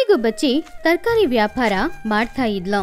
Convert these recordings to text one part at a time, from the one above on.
ತುನಿಗುಬ್ಬಚ್ಚಿ ತರಕಾರಿ ವ್ಯಾಪಾರ ಮಾಡ್ತಾ ಇದ್ಲು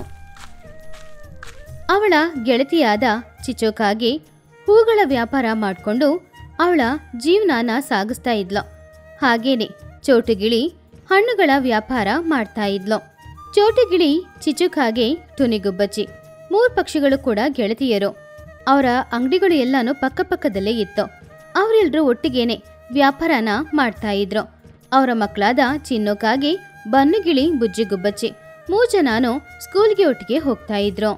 ಅವಳ ಗೆಳತಿಯಾದ ಚಿಚೋಕಾಗಿ ಹೂಗಳ ವ್ಯಾಪಾರ ಮಾಡಿಕೊಂಡು ಅವಳ ಜೀವನಾನ ಸಾಗಿಸ್ತಾ ಇದ್ಲು ಹಾಗೇನೆ ಚೋಟುಗಿಳಿ ಹಣ್ಣುಗಳ ವ್ಯಾಪಾರ ಮಾಡ್ತಾ ಇದ್ಲು ಚೋಟುಗಿಳಿ ಚಿಚುಕಾಗೆ ತುನಿಗುಬ್ಬಚ್ಚಿ ಮೂರ್ ಪಕ್ಷಿಗಳು ಕೂಡ ಗೆಳತಿಯರು ಅವರ ಅಂಗಡಿಗಳು ಎಲ್ಲಾನು ಪಕ್ಕಪಕ್ಕದಲ್ಲೇ ಇತ್ತು ಅವರೆಲ್ಲರೂ ಒಟ್ಟಿಗೇನೆ ವ್ಯಾಪಾರನ ಮಾಡ್ತಾ ಇದ್ರು ಅವರ ಮಕ್ಕಳಾದ ಚಿನ್ನೋಕಾಗಿ ಬನ್ನುಗಿಳಿ ಬುಜ್ಜಿಗುಬ್ಬಚ್ಚಿ ಮೂರ್ ಜನನು ಸ್ಕೂಲ್ಗೆ ಒಟ್ಟಿಗೆ ಹೋಗ್ತಾ ಇದ್ರು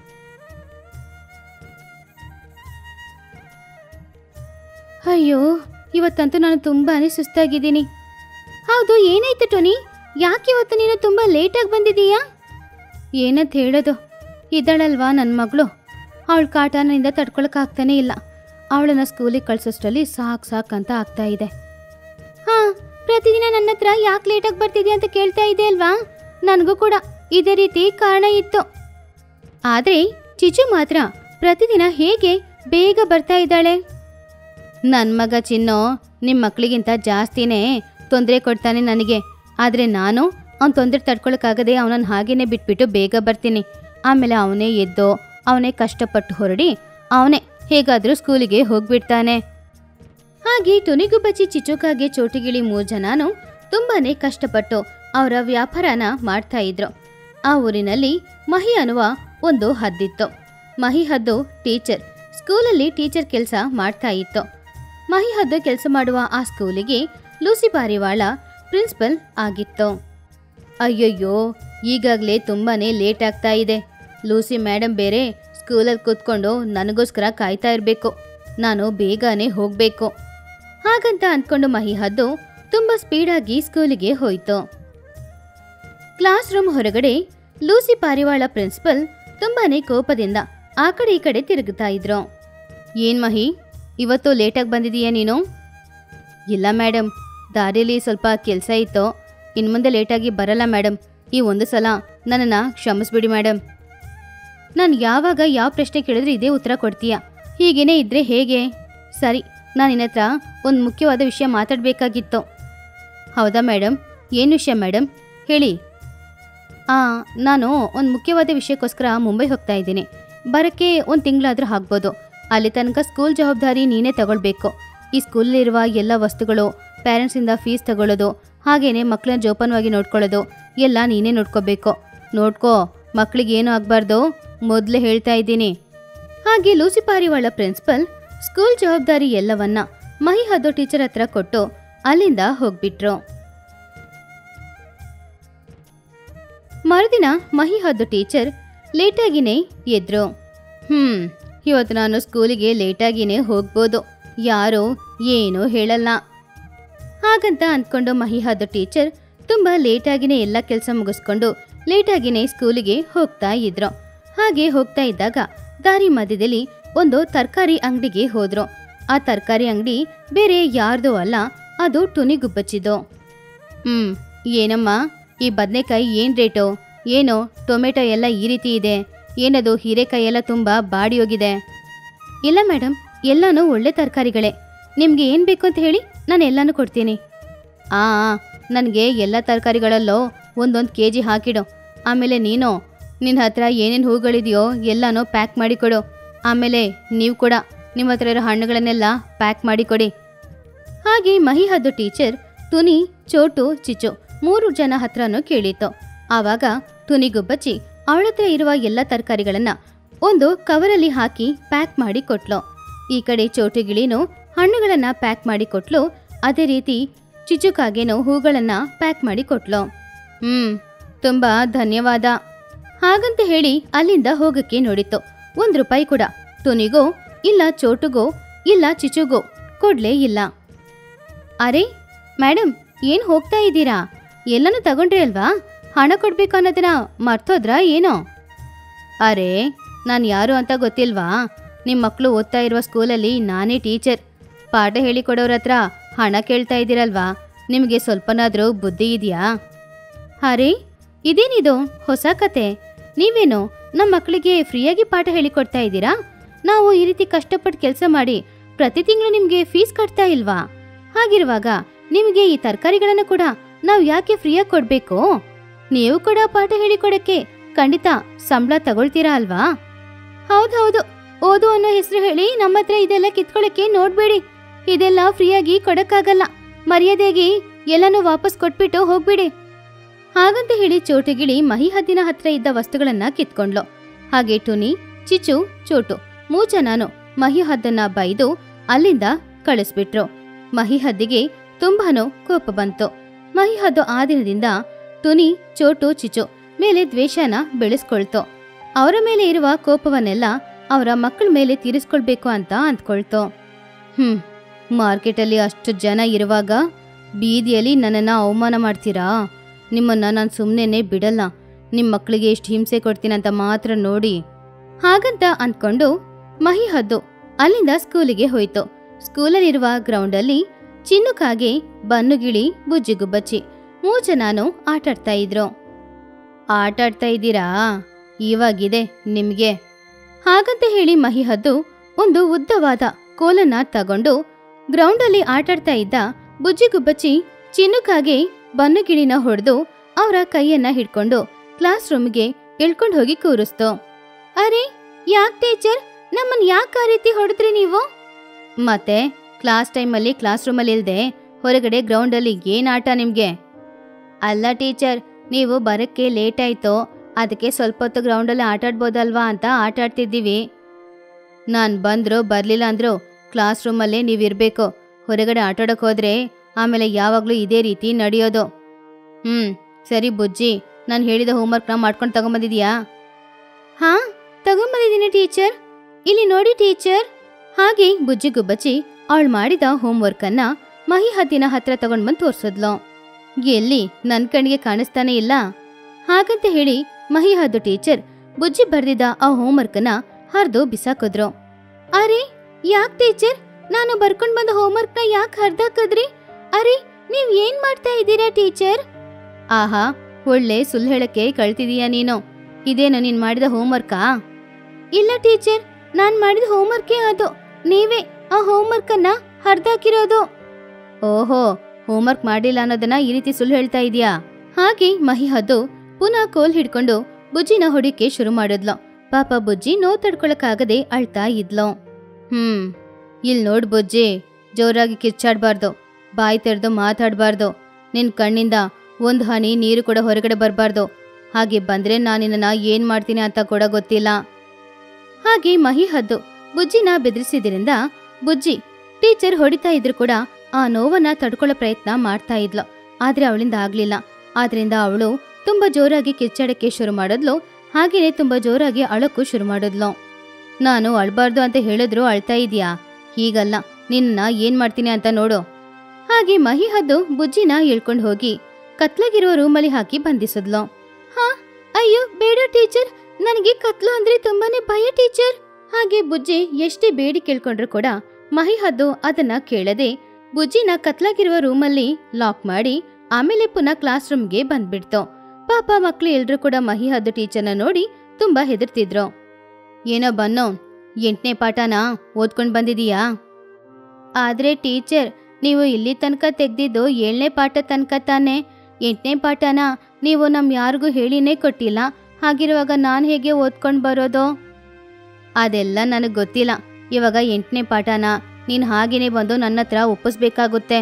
ಅಯ್ಯೋ ಇವತ್ತಂತೂ ನಾನು ತುಂಬಾನೇ ಸುಸ್ತಾಗಿದ್ದೀನಿ ಹೌದು ಏನಾಯ್ತು ಟೋನಿ ಯಾಕೆ ಇವತ್ತು ನೀನು ತುಂಬ ಲೇಟಾಗಿ ಬಂದಿದೀಯಾ ಏನಂತ ಹೇಳೋದು ಇದ್ದಾಳಲ್ವಾ ನನ್ನ ಮಗಳು ಅವಳ ಕಾಟ ನನ್ನಿಂದ ತಡ್ಕೊಳಕ್ಕಾಗ್ತಾನೇ ಇಲ್ಲ ಅವಳನ್ನ ಸ್ಕೂಲಿಗೆ ಕಳ್ಸೋಷ್ಟರಲ್ಲಿ ಸಾಕು ಸಾಕು ಅಂತ ಆಗ್ತಾ ಇದೆ ಹಾ ಪ್ರತಿದಿನ ನನ್ನ ಹತ್ರ ಯಾಕೆ ಲೇಟಾಗಿ ಬರ್ತಿದ್ಯಾ ಅಂತ ಕೇಳ್ತಾ ಇದೆ ಅಲ್ವಾ ನನಗೂ ಕೂಡ ಇದೇ ರೀತಿ ಕಾರಣ ಇತ್ತು ಆದರೆ ಚಿಚು ಮಾತ್ರ ಪ್ರತಿದಿನ ಹೇಗೆ ಬೇಗ ಬರ್ತಾ ಇದ್ದಾಳೆ ನನ್ನ ಮಗ ಚಿನ್ನು ನಿಮ್ಮ ಮಕ್ಕಳಿಗಿಂತ ಜಾಸ್ತಿನೇ ತೊಂದರೆ ಕೊಡ್ತಾನೆ ನನಗೆ ಆದರೆ ನಾನು ಅವ್ನ ತೊಂದರೆ ತಡ್ಕೊಳಕ್ಕಾಗದೆ ಅವನನ್ನು ಹಾಗೇನೆ ಬಿಟ್ಬಿಟ್ಟು ಬೇಗ ಬರ್ತೀನಿ ಆಮೇಲೆ ಅವನೇ ಎದ್ದೋ ಅವನೇ ಕಷ್ಟಪಟ್ಟು ಹೊರಡಿ ಅವನೇ ಹೇಗಾದರೂ ಸ್ಕೂಲಿಗೆ ಹೋಗ್ಬಿಡ್ತಾನೆ ಹಾಗೆ ತುನಿಗುಬ್ಬಚ್ಚಿ ಚಿಚುಕಾಗೆ ಚೋಟಿಗಿಳಿ ಮೂರು ಜನನು ತುಂಬಾನೇ ಕಷ್ಟಪಟ್ಟು ಅವರ ವ್ಯಾಪಾರನ ಮಾಡ್ತಾ ಇದ್ರು ಆ ಊರಿನಲ್ಲಿ ಮಹಿ ಅನ್ನುವ ಒಂದು ಹದ್ದಿತ್ತು ಮಹಿ ಹದ್ದು ಟೀಚರ್ ಸ್ಕೂಲಲ್ಲಿ ಟೀಚರ್ ಕೆಲಸ ಮಾಡ್ತಾ ಇತ್ತು ಮಹಿ ಹದ್ದು ಕೆಲಸ ಮಾಡುವ ಆ ಸ್ಕೂಲಿಗೆ ಲೂಸಿ ಪಾರಿವಾಳ ಪ್ರಿನ್ಸಿಪಲ್ ಆಗಿತ್ತು ಅಯ್ಯಯ್ಯೋ ಈಗಾಗಲೇ ತುಂಬಾನೇ ಲೇಟ್ ಆಗ್ತಾ ಇದೆ ಲೂಸಿ ಮೇಡಮ್ ಬೇರೆ ಸ್ಕೂಲಲ್ಲಿ ಕೂತ್ಕೊಂಡು ನನಗೋಸ್ಕರ ಕಾಯ್ತಾ ಇರಬೇಕು ನಾನು ಬೇಗನೆ ಹೋಗಬೇಕು ಹಾಗಂತ ಅಂದ್ಕೊಂಡು ಮಹಿ ಹದ್ದು ತುಂಬ ಸ್ಪೀಡಾಗಿ ಸ್ಕೂಲಿಗೆ ಹೋಯ್ತು ಕ್ಲಾಸ್ ರೂಮ್ ಹೊರಗಡೆ ಲೂಸಿ ಪಾರಿವಾಳ ಪ್ರಿನ್ಸಿಪಲ್ ತುಂಬಾನೇ ಕೋಪದಿಂದ ಆ ಕಡೆ ಈ ಕಡೆ ತಿರುಗುತ್ತಾ ಇದ್ರು ಏನ್ ಮಹಿ ಇವತ್ತು ಲೇಟಾಗಿ ಬಂದಿದೀಯಾ ನೀನು ಇಲ್ಲ ಮೇಡಮ್ ದಾರಿಯಲ್ಲಿ ಸ್ವಲ್ಪ ಕೆಲಸ ಇತ್ತು ಇನ್ನು ಮುಂದೆ ಲೇಟಾಗಿ ಬರಲ್ಲ ಮೇಡಮ್ ಈ ಒಂದು ಸಲ ನನ್ನನ್ನು ಕ್ಷಮಿಸ್ಬಿಡಿ ಮೇಡಮ್ ನಾನು ಯಾವಾಗ ಯಾವ ಪ್ರಶ್ನೆ ಕೇಳಿದ್ರೆ ಇದೇ ಉತ್ತರ ಕೊಡ್ತೀಯಾ ಹೀಗೇನೇ ಇದ್ರೆ ಹೇಗೆ ಸರಿ ನಾನು ನಿನ್ನ ಹತ್ರ ಒಂದು ಮುಖ್ಯವಾದ ವಿಷಯ ಮಾತಾಡಬೇಕಾಗಿತ್ತು ಹೌದಾ ಮೇಡಮ್ ಏನು ವಿಷಯ ಮೇಡಮ್ ಹೇಳಿ ಹಾಂ ನಾನು ಒಂದು ಮುಖ್ಯವಾದ ವಿಷಯಕ್ಕೋಸ್ಕರ ಮುಂಬೈ ಹೋಗ್ತಾ ಇದ್ದೀನಿ ಬರೋಕ್ಕೆ ಒಂದು ತಿಂಗಳಾದರೂ ಆಗ್ಬೋದು ಅಲ್ಲಿ ತನಕ ಸ್ಕೂಲ್ ಜವಾಬ್ದಾರಿ ನೀನೇ ತಗೊಳ್ಬೇಕು ಈ ಸ್ಕೂಲಲ್ಲಿರುವ ಎಲ್ಲ ವಸ್ತುಗಳು ಪೇರೆಂಟ್ಸಿಂದ ಫೀಸ್ ತಗೊಳ್ಳೋದು ಹಾಗೇನೆ ಮಕ್ಕಳನ್ನ ಜೋಪಾನವಾಗಿ ನೋಡ್ಕೊಳ್ಳೋದು ಎಲ್ಲ ನೀನೇ ನೋಡ್ಕೋಬೇಕು ನೋಡ್ಕೋ ಮಕ್ಕಳಿಗೆ ಏನೂ ಆಗಬಾರ್ದು ಮೊದಲೇ ಹೇಳ್ತಾ ಇದ್ದೀನಿ ಹಾಗೆ ಲೂಸಿ ಪಾರಿವಾಳ ಪ್ರಿನ್ಸಿಪಲ್ ಸ್ಕೂಲ್ ಜವಾಬ್ದಾರಿ ಎಲ್ಲವನ್ನ ಮಹಿ ಹದ್ದು ಟೀಚರ್ ಹತ್ರ ಕೊಟ್ಟು ಅಲ್ಲಿಂದ ಹೋಗ್ಬಿಟ್ರು ಮರುದಿನ ಮಹಿ ಹದ್ದು ಟೀಚರ್ ಲೇಟಾಗಿನೇ ಎದ್ರು ಹ್ಮ್ ಇವತ್ತು ನಾನು ಸ್ಕೂಲಿಗೆ ಲೇಟಾಗಿನೇ ಹೋಗ್ಬೋದು ಯಾರು ಏನೂ ಹೇಳಲ್ಲ ಹಾಗಂತ ಅಂದ್ಕೊಂಡು ಮಹಿ ಹದ್ದು ಟೀಚರ್ ತುಂಬಾ ಲೇಟಾಗಿನೇ ಎಲ್ಲ ಕೆಲಸ ಮುಗಿಸ್ಕೊಂಡು ಲೇಟಾಗಿನೇ ಸ್ಕೂಲಿಗೆ ಹೋಗ್ತಾ ಇದ್ರು ಹಾಗೆ ಹೋಗ್ತಾ ಇದ್ದಾಗ ದಾರಿ ಮಧ್ಯದಲ್ಲಿ ಒಂದು ತರಕಾರಿ ಅಂಗಡಿಗೆ ಹೋದ್ರು ಆ ತರಕಾರಿ ಅಂಗಡಿ ಬೇರೆ ಯಾರ್ದೋ ಅಲ್ಲ ಅದು ಟುನಿಗುಬ್ಬಚ್ಚಿದ್ದು ಹ್ಮ್ ಏನಮ್ಮ ಈ ಬದನೆಕಾಯಿ ಏನ್ ರೇಟು ಏನು ಟೊಮೆಟೊ ಎಲ್ಲ ಈ ರೀತಿ ಇದೆ ಏನದು ಹೀರೆಕಾಯಿ ಎಲ್ಲ ತುಂಬಾ ಬಾಡಿ ಹೋಗಿದೆ ಇಲ್ಲ ಮೇಡಮ್ ಎಲ್ಲಾನು ಒಳ್ಳೆ ತರಕಾರಿಗಳೇ ನಿಮ್ಗೆ ಏನ್ ಬೇಕು ಅಂತ ಹೇಳಿ ನಾನು ಎಲ್ಲಾನು ಕೊಡ್ತೀನಿ ಆ ನನಗೆ ಎಲ್ಲ ತರಕಾರಿಗಳಲ್ಲೋ ಒಂದೊಂದು ಕೆ ಜಿ ಹಾಕಿಡು ಆಮೇಲೆ ನೀನು ನಿನ್ನ ಹತ್ರ ಏನೇನು ಹೂಗಳಿದೆಯೋ ಎಲ್ಲಾನು ಪ್ಯಾಕ್ ಮಾಡಿ ಕೊಡು ಆಮೇಲೆ ನೀವು ಕೂಡ ನಿಮ್ಮ ಹತ್ರ ಇರೋ ಹಣ್ಣುಗಳನ್ನೆಲ್ಲ ಪ್ಯಾಕ್ ಮಾಡಿ ಕೊಡಿ ಹಾಗೆ ಮಹಿ ಹದ್ದು ಟೀಚರ್ ತುನಿ ಚೋಟು ಚಿಚು ಮೂರು ಜನ ಹತ್ರನೂ ಕೇಳಿತು ಆವಾಗ ತುನಿಗುಬ್ಬಚ್ಚಿ ಅವಳ ಹತ್ರ ಇರುವ ಎಲ್ಲ ತರಕಾರಿಗಳನ್ನ ಒಂದು ಕವರಲ್ಲಿ ಹಾಕಿ ಪ್ಯಾಕ್ ಮಾಡಿ ಕೊಟ್ಲು ಈ ಕಡೆ ಚೋಟುಗಿಳಿನು ಹಣ್ಣುಗಳನ್ನ ಪ್ಯಾಕ್ ಮಾಡಿ ಕೊಟ್ಲು ಅದೇ ರೀತಿ ಚಿಚುಕಾಗೇನು ಹೂಗಳನ್ನ ಪ್ಯಾಕ್ ಮಾಡಿ ಕೊಟ್ಲು ಹ್ಮ್ ತುಂಬಾ ಧನ್ಯವಾದ ಹಾಗಂತ ಹೇಳಿ ಅಲ್ಲಿಂದ ಹೋಗಕ್ಕೆ ನೋಡಿತ್ತು ಒಂದ್ ರೂಪಾಯಿ ಕೂಡ ತುನಿಗೋ ಇಲ್ಲ ಚೋಟುಗೋ ಇಲ್ಲ ಚಿಚುಗೋ ಕೊಡ್ಲೇ ಇಲ್ಲ ಅರೆ ಮೇಡಮ್ ಏನ್ ಹೋಗ್ತಾ ಇದ್ದೀರಾ ಎಲ್ಲನೂ ತಗೊಂಡ್ರಿ ಅಲ್ವಾ ಹಣ ಕೊಡ್ಬೇಕು ಅನ್ನೋದನ್ನ ಮರ್ತೋದ್ರಾ ಏನೋ ಅರೆ ನಾನು ಯಾರು ಅಂತ ಗೊತ್ತಿಲ್ವಾ ನಿಮ್ಮ ಮಕ್ಕಳು ಓದ್ತಾ ಇರುವ ಸ್ಕೂಲಲ್ಲಿ ನಾನೇ ಟೀಚರ್ ಪಾಠ ಹೇಳಿಕೊಡೋರ ಹತ್ರ ಹಣ ಕೇಳ್ತಾ ಇದ್ದೀರಲ್ವಾ ನಿಮಗೆ ಸ್ವಲ್ಪನಾದರೂ ಬುದ್ಧಿ ಇದೆಯಾ ಅರೆ ಇದೇನಿದು ಹೊಸ ಕತೆ ನೀವೇನು ನಮ್ಮ ಮಕ್ಕಳಿಗೆ ಫ್ರೀಯಾಗಿ ಪಾಠ ಹೇಳಿಕೊಡ್ತಾ ಇದ್ದೀರಾ ನಾವು ಈ ರೀತಿ ಕಷ್ಟಪಟ್ಟು ಕೆಲಸ ಮಾಡಿ ಪ್ರತಿ ತಿಂಗಳು ನಿಮಗೆ ಫೀಸ್ ಕಟ್ತಾ ಇಲ್ವಾ ಹಾಗಿರುವಾಗ ನಿಮಗೆ ಈ ತರಕಾರಿಗಳನ್ನು ಕೂಡ ನಾವು ಯಾಕೆ ಫ್ರೀಯಾಗಿ ಕೊಡಬೇಕು ನೀವು ಕೂಡ ಪಾಠ ಹೇಳಿಕೊಡಕ್ಕೆ ಖಂಡಿತ ಸಂಬಳ ತಗೊಳ್ತೀರಾ ಅಲ್ವಾ ಹೌದೌದು ಓದು ಅನ್ನೋ ಹೆಸರು ಹೇಳಿ ನಮ್ಮ ಹತ್ರ ಇದೆಲ್ಲ ಕಿತ್ಕೊಳ್ಳಕ್ಕೆ ನೋಡ್ಬೇಡಿ ಇದೆಲ್ಲ ಫ್ರೀಯಾಗಿ ಕೊಡಕ್ಕಾಗಲ್ಲ ಮರ್ಯಾದೆಯಾಗಿ ಎಲ್ಲನೂ ವಾಪಸ್ ಕೊಟ್ಬಿಟ್ಟು ಹೋಗ್ಬಿಡಿ ಹಾಗಂತ ಹೇಳಿ ಚೋಟುಗಿಳಿ ಮಹಿಹದ್ದಿನ ಹತ್ರ ಇದ್ದ ವಸ್ತುಗಳನ್ನ ಕಿತ್ಕೊಂಡ್ಲು ಹಾಗೆ ಟುನಿ ಚಿಚು ಚೋಟು ಮೂಜನಾನು ಮಹಿಹದ್ದನ್ನ ಬೈದು ಅಲ್ಲಿಂದ ಕಳಿಸ್ಬಿಟ್ರು ಮಹಿಹದ್ದಿಗೆ ತುಂಬಾನು ಕೋಪ ಬಂತು ಮಹಿಹದ್ದು ಆ ದಿನದಿಂದ ಟುನಿ ಚೋಟು ಚಿಚು ಮೇಲೆ ದ್ವೇಷನ ಬೆಳೆಸ್ಕೊಳ್ತು ಅವರ ಮೇಲೆ ಇರುವ ಕೋಪವನ್ನೆಲ್ಲ ಅವರ ಮಕ್ಕಳ ಮೇಲೆ ತೀರಿಸ್ಕೊಳ್ಬೇಕು ಅಂತ ಅಂದ್ಕೊಳ್ತು ಹ್ಮ್ ಮಾರ್ಕೆಟಲ್ಲಿ ಅಷ್ಟು ಜನ ಇರುವಾಗ ಬೀದಿಯಲ್ಲಿ ನನ್ನನ್ನು ಅವಮಾನ ಮಾಡ್ತೀರಾ ನಿಮ್ಮನ್ನ ನಾನು ಸುಮ್ಮನೆ ಬಿಡಲ್ಲ ನಿಮ್ಮ ಮಕ್ಕಳಿಗೆ ಎಷ್ಟು ಹಿಂಸೆ ಕೊಡ್ತೀನಂತ ಮಾತ್ರ ನೋಡಿ ಹಾಗಂತ ಅಂದ್ಕೊಂಡು ಮಹಿಹದ್ದು ಅಲ್ಲಿಂದ ಸ್ಕೂಲಿಗೆ ಹೋಯ್ತು ಸ್ಕೂಲಲ್ಲಿರುವ ಗ್ರೌಂಡಲ್ಲಿ ಚಿನ್ನುಕಾಗೆ ಬನ್ನುಗಿಳಿ ಬುಜ್ಜಿಗುಬ್ಬಚ್ಚಿ ಮೂರು ಜನನು ಆಟಾಡ್ತಾ ಇದ್ರು ಆಟಾಡ್ತಾ ಇದ್ದೀರಾ ಇವಾಗಿದೆ ನಿಮ್ಗೆ ಹಾಗಂತ ಹೇಳಿ ಮಹಿಹದ್ದು ಒಂದು ಉದ್ದವಾದ ಕೋಲನ್ನ ತಗೊಂಡು ಗ್ರೌಂಡಲ್ಲಿ ಆಟಾಡ್ತಾ ಇದ್ದ ಬುಜ್ಜಿಗುಬ್ಬಚ್ಚಿ ಚಿನ್ನುಕಾಗೆ ಬನ್ನುಗಿಳಿನ ಹೊಡೆದು ಅವರ ಕೈಯನ್ನ ಹಿಡ್ಕೊಂಡು ಕ್ಲಾಸ್ ರೂಮ್ಗೆ ಎಳ್ಕೊಂಡು ಹೋಗಿ ಕೂರಿಸ್ತು ಅರೆ ಯಾಕ್ ಟೀಚರ್ ನಮ್ಮನ್ ಯಾಕೆ ಆ ರೀತಿ ಹೊಡೆದ್ರಿ ನೀವು ಮತ್ತೆ ಕ್ಲಾಸ್ ಟೈಮಲ್ಲಿ ಕ್ಲಾಸ್ ರೂಮಲ್ಲಿ ಇಲ್ದೆ ಹೊರಗಡೆ ಗ್ರೌಂಡಲ್ಲಿ ಏನ್ ಆಟ ನಿಮ್ಗೆ ಅಲ್ಲ ಟೀಚರ್ ನೀವು ಬರಕ್ಕೆ ಲೇಟ್ ಆಯ್ತು ಅದಕ್ಕೆ ಸ್ವಲ್ಪ ಹೊತ್ತು ಗ್ರೌಂಡಲ್ಲಿ ಆಟಾಡ್ಬೋದಲ್ವಾ ಅಂತ ಆಟ ಆಡ್ತಿದ್ದೀವಿ ನಾನು ಬಂದ್ರು ಬರ್ಲಿಲ್ಲ ಅಂದ್ರು ಕ್ಲಾಸ್ ರೂಮಲ್ಲೇ ನೀವಿರ್ಬೇಕು ಹೊರಗಡೆ ಆಟಾಡಕ್ ಹೋದ್ರೆ ಆಮೇಲೆ ಯಾವಾಗ್ಲೂ ಇದೇ ರೀತಿ ನಡೆಯೋದು ಹ್ಮ್ ಸರಿ ಬುಜ್ಜಿ ನಾನು ಹೇಳಿದ ಹೋಮ್ವರ್ಕ್ನ ಮಾಡ್ಕೊಂಡು ತಗೊಂಬಂದಿದ್ಯಾ ಹಾ ತಗೊಂಬಂದಿದ್ದೀನಿ ಟೀಚರ್ ಇಲ್ಲಿ ನೋಡಿ ಟೀಚರ್ ಹಾಗೆ ಬುಜ್ಜಿ ಗುಬ್ಬಚ್ಚಿ ಅವಳು ಮಾಡಿದ ಹೋಮ್ವರ್ಕನ್ನ ಮಹಿಹದ್ದಿನ ಹತ್ರ ತಗೊಂಡ್ ಬಂದು ತೋರ್ಸದ್ಲು ಎಲ್ಲಿ ನನ್ ಕಣ್ಣಿಗೆ ಕಾಣಿಸ್ತಾನೆ ಇಲ್ಲ ಹಾಗಂತ ಹೇಳಿ ಮಹಿಹದ್ದು ಟೀಚರ್ ಬುಜ್ಜಿ ಬರ್ದಿದ್ದ ಆ ಹೋಮ್ವರ್ಕನ್ನ ಹರಿದು ಬಿಸಾಕಿದ್ರು ಅರೆ ಯಾಕ್ ಟೀಚರ್ ನಾನು ಬರ್ಕೊಂಡ್ ಬಂದ ಹೋಮ್ವರ್ಕ್ನ ಯಾಕೆ ಹರ್ದಾಕದ್ರಿ ಅರೆ ನೀವ್ ಏನ್ ಮಾಡ್ತಾ ಇದ್ದೀರಾ ಟೀಚರ್ ಆಹಾ ಒಳ್ಳೆ ಸುಳ್ಳು ಹೇಳಕ್ಕೆ ಕಳ್ತಿದೀಯ ನೀನು ಇದೇನು ನೀನ್ ಮಾಡಿದ ಹೋಮ್ವರ್ಕಾ ಇಲ್ಲ ಟೀಚರ್ ನಾನ್ ಮಾಡಿದ ಹೋಮ್ವರ್ಕೇ ಅದು ನೀವೇ ಆ ಹೋಮ್ವರ್ಕನ್ನ ಹರ್ದಾಕಿರೋದು ಓಹೋ ಹೋಮ್ವರ್ಕ್ ಮಾಡಿಲ್ಲ ಅನ್ನೋದನ್ನ ಈ ರೀತಿ ಸುಳ್ಳು ಹೇಳ್ತಾ ಇದೀಯಾ ಹಾಗೆ ಮಹಿಹದ್ದು ಪುನಃ ಕೋಲ್ ಹಿಡ್ಕೊಂಡು ಬುಜ್ಜಿನ ಹೊಡಿಕೆ ಶುರು ಮಾಡಿದ್ಲು ಪಾಪ ಬುಜ್ಜಿ ನೋವು ತಡ್ಕೊಳಕ್ಕಾಗದೆ ಅಳ್ತಾ ಇದ್ಲು ಹ್ಮ್ ಇಲ್ ನೋಡ್ ಬುಜ್ಜಿ ಜೋರಾಗಿ ಕಿಚ್ಚಾಡ್ಬಾರ್ದು ಬಾಯಿ ತೆರೆದು ಮಾತಾಡ್ಬಾರ್ದು ನಿನ್ ಕಣ್ಣಿಂದ ಒಂದು ಹನಿ ನೀರು ಕೂಡ ಹೊರಗಡೆ ಬರಬಾರ್ದು ಹಾಗೆ ಬಂದ್ರೆ ನಾನು ನಿನ್ನ ಏನ್ ಮಾಡ್ತೀನಿ ಅಂತ ಕೂಡ ಗೊತ್ತಿಲ್ಲ ಹಾಗೆ ಮಹಿಹದ್ದು ಬುಜ್ಜಿನ ಬೆದರಿಸಿದ್ರಿಂದ ಬುಜ್ಜಿ ಟೀಚರ್ ಹೊಡಿತಾ ಇದ್ರು ಕೂಡ ಆ ನೋವನ್ನ ತಡ್ಕೊಳ್ಳೋ ಪ್ರಯತ್ನ ಮಾಡ್ತಾ ಇದ್ಲು ಆದ್ರೆ ಅವಳಿಂದ ಆಗ್ಲಿಲ್ಲ ಆದ್ರಿಂದ ಅವಳು ತುಂಬಾ ಜೋರಾಗಿ ಕಿಚ್ಚಾಡಕ್ಕೆ ಶುರು ಮಾಡಿದ್ಲು ಹಾಗೇನೆ ತುಂಬಾ ಜೋರಾಗಿ ಅಳಕ್ಕೂ ಶುರು ಮಾಡಿದ್ಲು ನಾನು ಅಳ್ಬಾರ್ದು ಅಂತ ಹೇಳಿದ್ರು ಅಳ್ತಾ ಇದೀಯಾ ಹೀಗಲ್ಲ ನಿನ್ನ ಏನ್ ಮಾಡ್ತೀನಿ ಅಂತ ನೋಡು ಹಾಗೆ ಮಹಿಹದ್ದು ಬುಜ್ಜಿನ ಇಳ್ಕೊಂಡು ಹೋಗಿ ಕತ್ಲಾಗಿರೋ ರೂಮಲ್ಲಿ ಹಾಕಿ ಬಂಧಿಸಿದ್ಲು ಹಾ ಅಯ್ಯೋ ಬೇಡ ಟೀಚರ್ ನನಗೆ ಕತ್ಲು ಅಂದ್ರೆ ತುಂಬಾನೇ ಭಯ ಟೀಚರ್ ಹಾಗೆ ಬುಜ್ಜಿ ಎಷ್ಟೇ ಬೇಡಿ ಕೇಳ್ಕೊಂಡ್ರು ಕೂಡ ಮಹಿಹದ್ದು ಅದನ್ನ ಕೇಳದೆ ಬುಜ್ಜಿನ ಕತ್ಲಾಗಿರುವ ರೂಮಲ್ಲಿ ಲಾಕ್ ಮಾಡಿ ಆಮೇಲೆ ಪುನಃ ಕ್ಲಾಸ್ ರೂಮ್ಗೆ ಬಂದ್ಬಿಡ್ತು ಪಾಪ ಮಕ್ಳು ಎಲ್ರು ಕೂಡ ಮಹಿಹದ್ದು ಟೀಚರ್ನ ನೋಡಿ ತುಂಬಾ ಹೆದರ್ತಿದ್ರು ಏನೋ ಬನ್ನೋ ಎಂಟನೇ ಪಾಠನ ಓದ್ಕೊಂಡ್ ಬಂದಿದೀಯಾ ಆದ್ರೆ ಟೀಚರ್ ನೀವು ಇಲ್ಲಿ ತನಕ ತೆಗ್ದಿದ್ದು ಏಳನೇ ಪಾಠ ತನಕ ತಾನೇ ಎಂಟನೇ ಪಾಠನ ನೀವು ನಮ್ ಯಾರಿಗೂ ಹೇಳಿನೇ ಕೊಟ್ಟಿಲ್ಲ ಹಾಗಿರುವಾಗ ನಾನು ಹೇಗೆ ಓದ್ಕೊಂಡು ಬರೋದು ಅದೆಲ್ಲ ನನಗೆ ಗೊತ್ತಿಲ್ಲ ಇವಾಗ ಎಂಟನೇ ಪಾಠನ ನೀನು ಹಾಗೇನೆ ಬಂದು ನನ್ನ ಹತ್ರ ಒಪ್ಪಿಸ್ಬೇಕಾಗುತ್ತೆ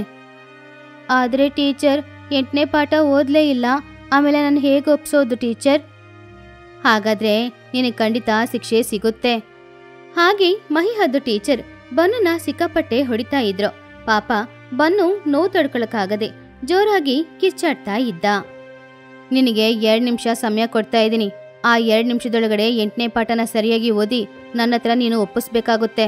ಆದರೆ ಟೀಚರ್ ಎಂಟನೇ ಪಾಠ ಓದಲೇ ಇಲ್ಲ ಆಮೇಲೆ ನಾನು ಹೇಗೆ ಒಪ್ಸೋದು ಟೀಚರ್ ಹಾಗಾದ್ರೆ ನಿನಗೆ ಖಂಡಿತ ಶಿಕ್ಷೆ ಸಿಗುತ್ತೆ ಹಾಗೆ ಮಹಿಹದ್ದು ಟೀಚರ್ ಬನ್ನನ ಸಿಕ್ಕಾಪಟ್ಟೆ ಹೊಡಿತಾ ಇದ್ರು ಪಾಪ ಬನ್ನು ನೋವು ತಡ್ಕೊಳಕ್ಕಾಗದೆ ಜೋರಾಗಿ ಕಿಚ್ಚಾಡ್ತಾ ಇದ್ದ ನಿನಗೆ ಎರಡು ನಿಮಿಷ ಸಮಯ ಕೊಡ್ತಾ ಇದ್ದೀನಿ ಆ ಎರಡು ನಿಮಿಷದೊಳಗಡೆ ಎಂಟನೇ ಪಾಠನ ಸರಿಯಾಗಿ ಓದಿ ನನ್ನ ಹತ್ರ ನೀನು ಒಪ್ಪಿಸ್ಬೇಕಾಗುತ್ತೆ